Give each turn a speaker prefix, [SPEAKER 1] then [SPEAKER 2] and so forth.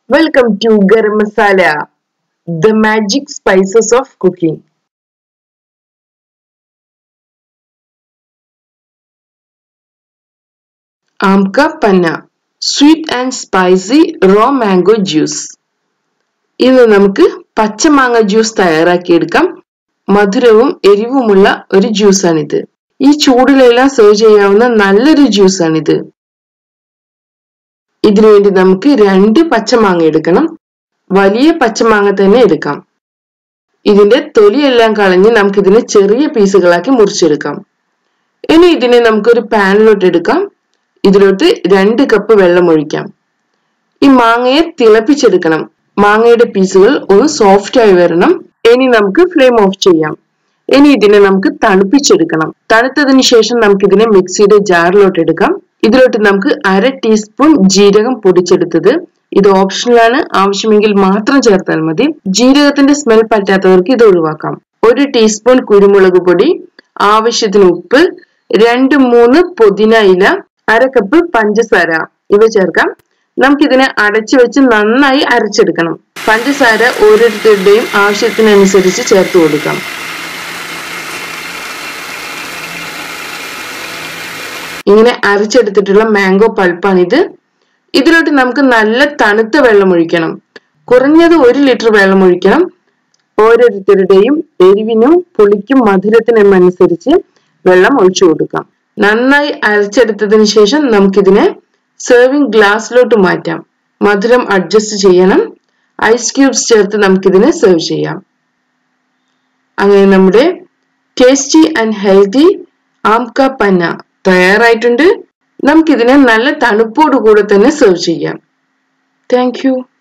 [SPEAKER 1] Welcome to Garam Masala, the magic spices of cooking. Amka Panna, sweet and spicy raw mango juice. ഇന്ന് നമുക്ക് പച്ചമാങ്ങ juice തയ്യാറാക്കിയെടുക്കാം മധുരവും എരിവുമുള്ള ഒരു ജ്യൂസാണിത് ഈ ചൂടിലെല്ലാം സെർവ് ചെയ്യാവുന്ന നല്ലൊരു ജ്യൂസാണിത് ഇതിനുവേണ്ടി നമുക്ക് രണ്ട് പച്ചമാങ്ങ എടുക്കണം വലിയ പച്ചമാങ്ങ തന്നെ എടുക്കാം ഇതിന്റെ തൊലിയെല്ലാം കളഞ്ഞ് നമുക്ക് ഇതിനെ ചെറിയ പീസുകളാക്കി മുറിച്ചെടുക്കാം ഇനി ഇതിനെ നമുക്കൊരു പാനിലോട്ട് എടുക്കാം ഇതിലോട്ട് രണ്ട് കപ്പ് വെള്ളം ഒഴിക്കാം ഈ മാങ്ങയെ തിളപ്പിച്ചെടുക്കണം മാങ്ങയുടെ പീസുകൾ ഒന്ന് സോഫ്റ്റ് ആയി വരണം ഇനി നമുക്ക് ഫ്ലെയിം ഓഫ് ചെയ്യാം ഇനി ഇതിനെ നമുക്ക് തണുപ്പിച്ചെടുക്കണം തണുത്തതിന് ശേഷം നമുക്ക് ഇതിനെ മിക്സിയുടെ ജാറിലോട്ട് എടുക്കാം ഇതിലോട്ട് നമുക്ക് അര ടീസ്പൂൺ ജീരകം പൊടിച്ചെടുത്തത് ഇത് ഓപ്ഷണലാണ് ആവശ്യമെങ്കിൽ മാത്രം ചേർത്താൽ മതി ജീരകത്തിന്റെ സ്മെൽ പറ്റാത്തവർക്ക് ഇത് ഒഴിവാക്കാം ഒരു ടീസ്പൂൺ കുരുമുളക് പൊടി ആവശ്യത്തിന് ഉപ്പ് രണ്ട് മൂന്ന് പുതിന ഇല അര കപ്പ് പഞ്ചസാര ഇവ ചേർക്കാം നമുക്കിതിനെ അടച്ചു വെച്ച് നന്നായി അരച്ചെടുക്കണം പഞ്ചസാര ഓരോരുത്തരുടെയും ആവശ്യത്തിനനുസരിച്ച് ചേർത്ത് കൊടുക്കാം ഇങ്ങനെ അരച്ചെടുത്തിട്ടുള്ള മാംഗോ പൾപ്പാണിത് ഇതിലോട്ട് നമുക്ക് നല്ല തണുത്ത വെള്ളം ഒഴിക്കണം കുറഞ്ഞത് ഒരു ലിറ്റർ വെള്ളം ഒഴിക്കണം ഓരോരുത്തരുടെയും എരിവിനും പുളിക്കും മധുരത്തിനും അനുസരിച്ച് വെള്ളം ഒഴിച്ചു കൊടുക്കാം നന്നായി അരച്ചെടുത്തതിന് ശേഷം നമുക്കിതിനെ സെർവിംഗ് ഗ്ലാസ്സിലോട്ട് മാറ്റാം മധുരം അഡ്ജസ്റ്റ് ചെയ്യണം ഐസ് ക്യൂബ്സ് ചേർത്ത് നമുക്കിതിനെ സെർവ് ചെയ്യാം അങ്ങനെ നമ്മുടെ ടേസ്റ്റി ആൻഡ് ഹെൽത്തി ആംക പന്ന തയ്യാറായിട്ടുണ്ട് നമുക്കിതിനെ നല്ല തണുപ്പോടു കൂടെ തന്നെ സെർവ് ചെയ്യാം താങ്ക് യു